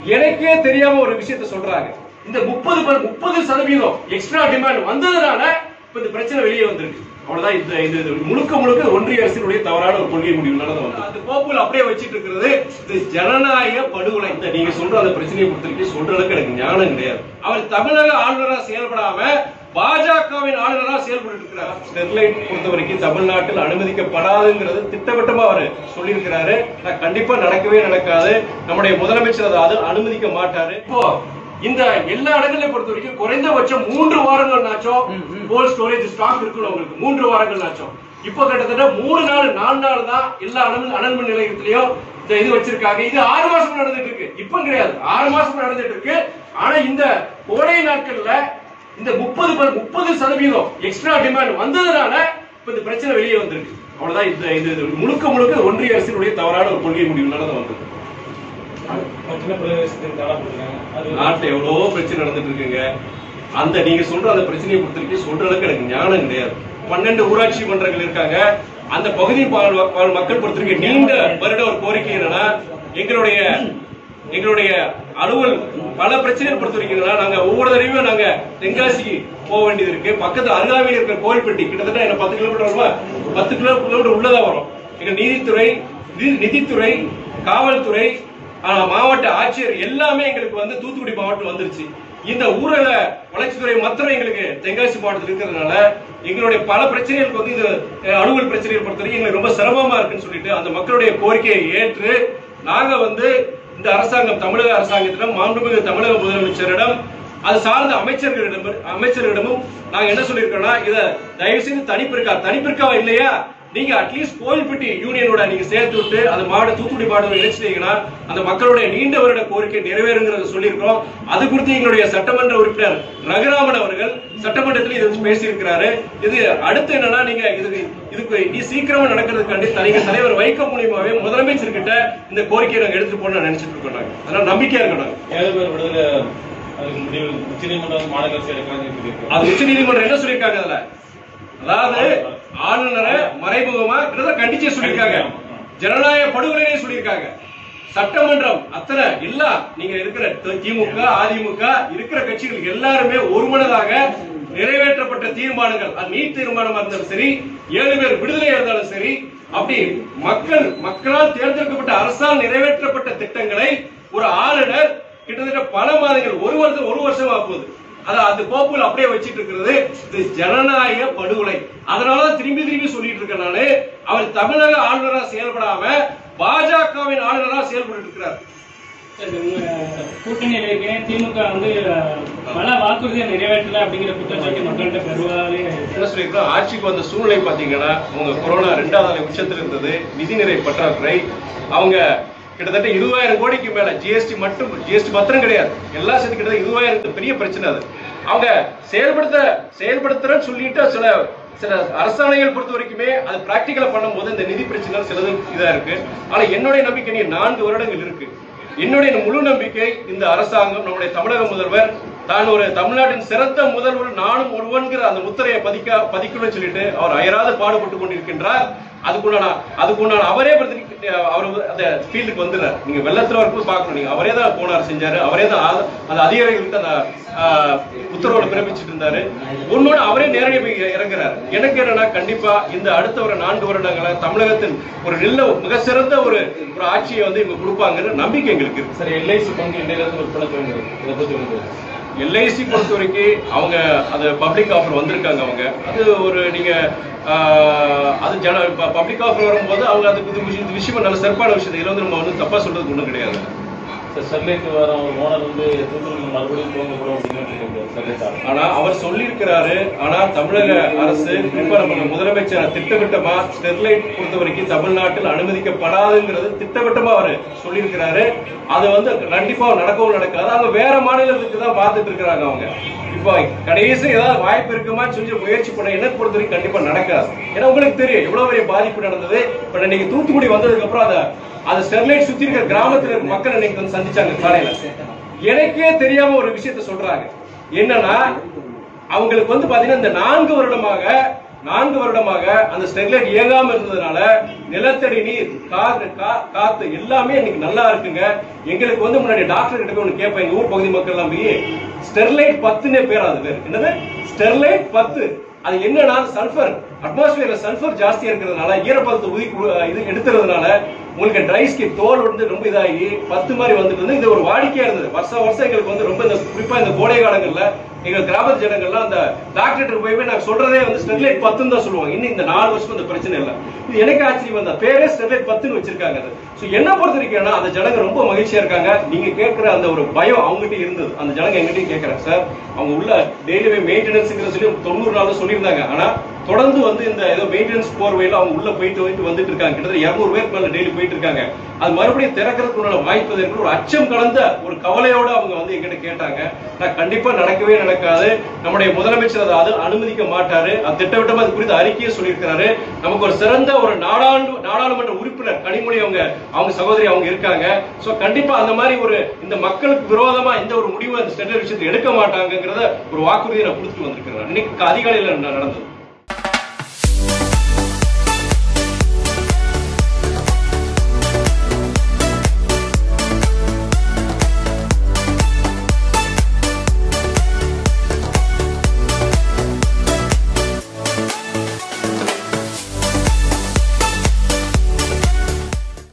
எனக்கே தெரியாம ஒரு விஷயத்த சொல்றாங்க இந்த முப்பது முப்பது சதவீதம் எக்ஸ்ட்ரா டிமாண்ட் வந்ததுனால இப்ப இந்த பிரச்சனை வெளியே வந்திருக்கு அவ்வளவுதான் இந்த இது இது முழுக்க முழுக்க ஒன்றிய அரசினுடைய தவறான ஒரு கொள்கை முடிவுனால தான் வந்து அந்த கோப்புல அப்படியே வச்சிட்டு இருக்கிறது இது ஜனநாயக படுகொலை இந்த நீங்க சொல்ற அந்த பிரச்சனையை பொறுத்தவரைக்கும் சொல்ற அளவுக்கு எனக்கு ஞானம் கிடையாது அவர் தமிழக ஆளுநரா செயல்படாம பாஜகவின் ஆளுநரா செயல்பட்டு இருக்கிறார் ஸ்டெர்லைட் பொறுத்த வரைக்கும் தமிழ்நாட்டில் அனுமதிக்கப்படாதுங்கிறது திட்டவட்டமா அவர் சொல்லியிருக்கிறாரு நான் கண்டிப்பா நடக்கவே நடக்காது நம்முடைய முதலமைச்சர் அதை அது அனுமதிக்க மாட்டாரு இப்போ இந்த எல்லா இடங்களையும் பொறுத்த வரைக்கும் குறைந்தபட்சம் மூன்று வாரங்கள் நாச்சும் கோல்ட் ஸ்டோரேஜ் ஸ்டாக் இருக்கணும் உங்களுக்கு மூன்று வாரங்கள் நாச்சும் இப்போ கிட்டத்தட்ட மூணு நாள் நாலு நாள் தான் எல்லா அனல் அனல்மின் நிலையத்திலயும் இந்த இது வச்சிருக்காங்க இது ஆறு மாசம் நடந்துட்டு இருக்கு இப்ப கிடையாது ஆறு மாசம் நடந்துட்டு இருக்கு ஆனா இந்த கோடை நாட்கள்ல இந்த முப்பது முப்பது சதவீதம் எக்ஸ்ட்ரா டிமாண்ட் வந்ததுனால இப்ப இந்த பிரச்சனை வெளியே வந்திருக்கு அவ்வளவுதான் இந்த இது இது முழுக்க முழுக்க ஒன்றிய அரசினுடைய தவறான ஒரு கொள்கை முடிவுனால தான் வந்தது சின்ன பிரதேசத்துக்கு தடை போட்டுருக்காங்க அது நாட்டுல எவ்வளவோ பிரச்சனை நடந்துட்டு இருக்குங்க அந்த நீங்க சொல்ற அந்த பிரச்சனையை பொறுத்தவரைக்கும் சொல்ற அளவுக்கு எனக்கு ஞானம் கிடையாது பன்னெண்டு ஊராட்சி மன்றங்கள் இருக்காங்க அந்த பகுதி வாழ் வாழ் மக்கள் பொறுத்தவரைக்கும் நீண்ட வருட ஒரு கோரிக்கை என்னன்னா எங்களுடைய எங்களுடைய அலுவல் பல பிரச்சனைகள் பொறுத்த வரைக்கும் என்னன்னா, நாங்க ஒவ்வொரு தடவையும் நாங்க தென்காசிக்கு போக வேண்டியது இருக்கு பக்கத்துல அருகாமையில் இருக்கிற கோயில்பட்டி கிட்டத்தட்ட என்ன பத்து கிலோமீட்டர் வருமா பத்து கிலோ கிலோமீட்டர் உள்ளதா வரும் எங்க நீதித்துறை நிதி- நிதித்துறை காவல்துறை ஆனா, மாவட்ட ஆட்சியர் எல்லாமே எங்களுக்கு வந்து தூத்துக்குடி மாவட்டம் வந்துருச்சு இந்த ஊரக வளர்ச்சித்துறை மாத்திரம் எங்களுக்கு தென்காசி மாவட்டத்தில் இருக்கிறதுனால எங்களுடைய பல பிரச்சனைகளுக்கு வந்து இது அஹ், அலுவல் பிரச்சனைகள் பொறுத்தவரைக்கும் எங்களுக்கு ரொம்ப சிரமமா இருக்குன்னு சொல்லிட்டு அந்த மக்களுடைய கோரிக்கையை ஏற்று நாங்க வந்து இந்த அரசாங்கம் தமிழக அரசாங்கத்திடம் மாண்புமிகு தமிழக முதலமைச்சரிடம் அது சார்ந்த அமைச்சர்களிடம் அமைச்சர்களிடமும் நாங்க என்ன சொல்லியிருக்கோம்னா இத தயவு செய்து தனிப்பிருக்கா தனிப்பிருக்காவா இல்லையா நீங்க அட்லீஸ்ட் கோயில்பட்டி யூனியனோட நீங்க சேர்த்து விட்டு அந்த மாவட்ட தூத்துக்குடி மாவட்டம் இணைச்சிட்டீங்கன்னா அந்த மக்களுடைய நீண்ட வருட கோரிக்கை நிறைவேறுங்கிறத சொல்லியிருக்கிறோம் அது குறித்து எங்களுடைய சட்டமன்ற உறுப்பினர் ரகுராமன் அவர்கள் சட்டமன்றத்தில் இதை வச்சு பேசியிருக்கிறாரு இது அடுத்து என்னன்னா நீங்க இதுக்கு இதுக்கு நீ சீக்கிரமா நடக்கிறதுக்காண்டி தனிங்க தலைவர் வைக்க மூலியமாவே முதலமைச்சர் கிட்ட இந்த கோரிக்கையை நாங்க எடுத்துட்டு போகணும்னு நினைச்சிட்டு இருக்கோம் நாங்க அதனால நம்பிக்கையா இருக்கோம் நாங்க ஏழு பேர் விடுதலை அதுக்கு முடிவு உச்சநீதிமன்றம் மாநில அரசு எடுக்கலாம்னு சொல்லியிருக்கு அது உச்ச நீதிமன்றம் என்ன சொல்லியிருக்காங்க அதுல அதாவது ஆளுநரை மறைமுகமா கிட்டத்தட்ட கண்டிச்சே சொல்லியிருக்காங்க ஜனநாயக படுகொலையே சொல்லியிருக்காங்க சட்டமன்றம் அத்தனை இல்ல நீங்க இருக்கிற தி- திமுக அதிமுக இருக்கிற கட்சிகள் எல்லாருமே ஒருமனதாக நிறைவேற்றப்பட்ட தீர்மானங்கள் அது நீட் தீர்மானமா இருந்தாலும் சரி ஏழு பேர் விடுதலையா இருந்தாலும் சரி அப்படி மக்கள் மக்களால் தேர்ந்தெடுக்கப்பட்ட அரசால் நிறைவேற்றப்பட்ட திட்டங்களை ஒரு ஆளுநர் கிட்டத்தட்ட பல மாதங்கள் ஒரு வருஷம் ஒரு வருஷமா போகுது அத அந்த கோப்புல அப்படியே வச்சிட்டு இருக்கிறது இது ஜனநாயக படுகொலை அதனாலதான் திரும்பி திரும்பி சொல்லிட்டு இருக்கேன் நானு அவர் தமிழக ஆளுநரா செயல்படாம பாஜகவின் ஆளுநரா செயல்பட்டு இருக்கிறார் சரி, உங்க கூட்டணியில இருக்கேன் திமுக வந்து அஹ், பல வாக்குறுதியை நிறைவேற்றல அப்படிங்கிற குற்றச்சாட்டு மக்கள்கிட்ட பெருவாலே என்ன சொல்லியிருக்கோம் ஆட்சிக்கு வந்த சூழ்நிலை பாத்தீங்கன்னா அவங்க கொரோனா ரெண்டாவது அலை உச்சத்தில் இருந்தது நிதிநிலை பற்றாக்குறை அவங்க கிட்டத்தட்ட இருபதாயிரம் கோடிக்கு மேல ஜிஎஸ்டி மட்டும் ஜிஎஸ்டி மாத்திரம் கிடையாது எல்லா சேர்த்து கிட்டத்தட்ட இருபதாயிரம் பெரிய பிரச்சனை அது அவங்க செயல்படுத்த செயல்படுத்துறேன்னு சொல்லிட்டு சில சில அரசாணைகள் பொறுத்த வரைக்குமே அது பிராக்டிகலா பண்ணும்போது இந்த நிதி பிரச்சனை சிலது இதா இருக்கு ஆனா என்னுடைய நம்பிக்கை நீ நான்கு வருடங்கள் இருக்கு என்னுடைய முழு நம்பிக்கை இந்த அரசாங்கம் நம்முடைய தமிழக முதல்வர் தான் ஒரு தமிழ்நாட்டின் சிறந்த முதல்வர் நானும் ஒருவன்கிற அந்த முத்திரையை பதிக்க பதிக்கணும்னு சொல்லிட்டு அவர் அயராது பாடுபட்டு கொண்டிருக்கின்றார் அதுக்குண்டான அதுக்குண்டான அவரே பிரதி- அவர் அந்த ஃபீல்டுக்கு வந்துடுறார் நீங்க வெள்ளத்துல வரும்போது பார்க்கணும் நீங்க அவரே தான் போனார் செஞ்சாரு அவரே தான் ஆத- அந்த அதிகாரிகளுக்கு அந்த ஆஹ், உத்தரவோட பிறப்பிச்சிட்டு இருந்தாரு ஒன்னோட அவரே நேரடியாக போய் இறங்குறாரு எனக்கு என்னன்னா கண்டிப்பா இந்த அடுத்த ஒரு நான்கு வருடங்கள தமிழகத்தின் ஒரு நல்ல மிக சிறந்த ஒரு ஒரு ஆட்சியை வந்து இவங்க கொடுப்பாங்கன்னு நம்பிக்கை எங்களுக்கு இருக்கு சரி எல்ஐசி பங்கு இன்றையில இருந்து விற்பனை துவங்குது இதை பத்தி வந்து எல்ஐசி பொறுத்த வரைக்கும் அவங்க அது பப்ளிக் ஆஃபர் வந்திருக்காங்க அவங்க அது ஒரு நீங்க ஆஹ், அது ஜன பப்ளிக் ஆஃபர் வரும்போது அவங்க அதுக்கு இது விஷயம் இது விஷயமா நல்ல சிறப்பான விஷயம் இதுல வந்து நம்ம வந்து தப்பா சொல்றதுக்கு ஒண்ணும் கிடையாது சார் ஸ்டெர்லைட் வர ஒரு ஓனர் வந்து தூத்துக்குடி மறுபடியும் துவங்கப்படும் அப்படின்னு சொல்லியிருக்காரு ஸ்டெர்லைட் ஆலை. ஆனா அவர் சொல்லியிருக்கிறாரு ஆனா தமிழக அரசு குறிப்பா நம்ம முதலமைச்சர் திட்டவட்டமா ஸ்டெர்லைட் பொறுத்த வரைக்கும் தமிழ்நாட்டில் அனுமதிக்கப்படாதுங்கிறது திட்டவட்டமா அவர் சொல்லியிருக்கிறாரு அது வந்து கண்டிப்பா நடக்கவும் நடக்காது அவங்க வேற மாநிலத்துக்கு தான் பார்த்துட்டு இருக்கிறாங்க அவங்க இப்போ கடைசி ஏதாவது வாய்ப்பு இருக்குமான்னு சொல்லி முயற்சி பண்ண என்ன பொறுத்த வரைக்கும் கண்டிப்பா நடக்காது ஏன்னா உங்களுக்கு தெரியும் எவ்வளவு பெரிய பாதிப்பு நடந்தது இப்ப நீங்க தூத்துக்குடி வந்ததுக்கு அப்புறம் அதை அந்த ஸ்டெர்லைட் சுத்தி இருக்கிற கிராமத்துல இருக்க மக்கள் இன்னைக்கு வந்து சந்திச்சாங்க காலையில எனக்கே தெரியாம ஒரு விஷயத்த சொல்றாங்க என்னன்னா அவங்களுக்கு வந்து பாத்தீங்கன்னா இந்த நான்கு வருடமாக நான்கு வருடமாக அந்த ஸ்டெர்லைட் இயங்காம இருந்ததுனால நிலத்தடி நீர் காற்று கா- காத்து எல்லாமே இன்னைக்கு நல்லா இருக்குங்க எங்களுக்கு வந்து முன்னாடி டாக்டர் கிட்ட போய் ஒண்ணு கேட்பேன் எங்க ஊர் பகுதி மக்கள் எல்லாம் போய் ஸ்டெர்லைட் பத்துனே பேர் அது பேர் என்னது ஸ்டெர்லைட் பத்து அது என்னன்னா சல்பர் அட்மாஸ்பியர்ல சல்பர் ஜாஸ்தியா இருக்கிறதுனால ஈரப்பதத்தை உதி இது எடுத்துறதுனால உங்களுக்கு ட்ரை ஸ்கின் தோல் வந்து ரொம்ப இதாகி பத்து மாதிரி வந்துட்டு இருந்து இது ஒரு வாடிக்கையா இருந்தது வருஷம் வருஷம் எங்களுக்கு வந்து ரொம்ப இந்த குறிப்பா இந்த கோடை காலங்கள்ல எங்க கிராமத்து ஜனங்கள்லாம் அந்த டாக்டர் போய் போய் நாங்க சொல்றதே வந்து ஸ்டெர்லைட் பத்துன்னு தான் சொல்லுவாங்க இன்னும் இந்த நாலு வருஷம் இந்த பிரச்சனை இல்லை இது எனக்கு ஆச்சரியம் வந்தா பேரே ஸ்டெர்லைட் பத்துன்னு வச்சிருக்காங்க அது ஸோ என்ன பொறுத்த வரைக்கும் அந்த ஜனங்க ரொம்ப மகிழ்ச்சியா இருக்காங்க நீங்க கேட்கிற அந்த ஒரு பயம் அவங்ககிட்ட இருந்தது அந்த ஜனங்க எங்கிட்டயும் கேட்கறேன் சார் அவங்க உள்ள டெய்லியுமே மெயின்டெனன்ஸ்ங்கிற சொல்லி தொண்ணூறு நாள் சொல்லியிருந்தாங்க ஆனா தொடர்ந்து வந்து இந்த ஏதோ மெயின்டெனன்ஸ் போர்வையில அவங்க உள்ள போயிட்டு போயிட்டு வந்துட்டு இருக்காங்க கிட்டத்தட்ட இருநூறு பேருக்கு மேல டெய்லி போயிட்டு இருக்காங்க அது மறுபடியும் திறக்கிறதுக்கு உண்டான வாய்ப்பு இருக்கு ஒரு அச்சம் கலந்த ஒரு கவலையோட அவங்க வந்து எங்கிட்ட கேட்டாங்க நான் கண்டிப்பா நடக்கவே நடக்காது நம்முடைய முதலமைச்சர் அதை அது அனுமதிக்க மாட்டாரு அது திட்டவட்டமா அது குறித்து அறிக்கையை சொல்லியிருக்கிறாரு நமக்கு ஒரு சிறந்த ஒரு நாடாளு நாடாளுமன்ற உறுப்பினர் கனிமொழி அவங்க அவங்க சகோதரி அவங்க இருக்காங்க சோ கண்டிப்பா அந்த மாதிரி ஒரு இந்த மக்களுக்கு விரோதமா எந்த ஒரு முடிவு அந்த ஸ்டெர்லைட் விஷயத்தை எடுக்க மாட்டாங்கங்கிறத ஒரு வாக்குறுதியை நான் கொடுத்துட்டு வந்திருக்கிறேன் இன்னைக்கு அதிகாலையில நடந்தது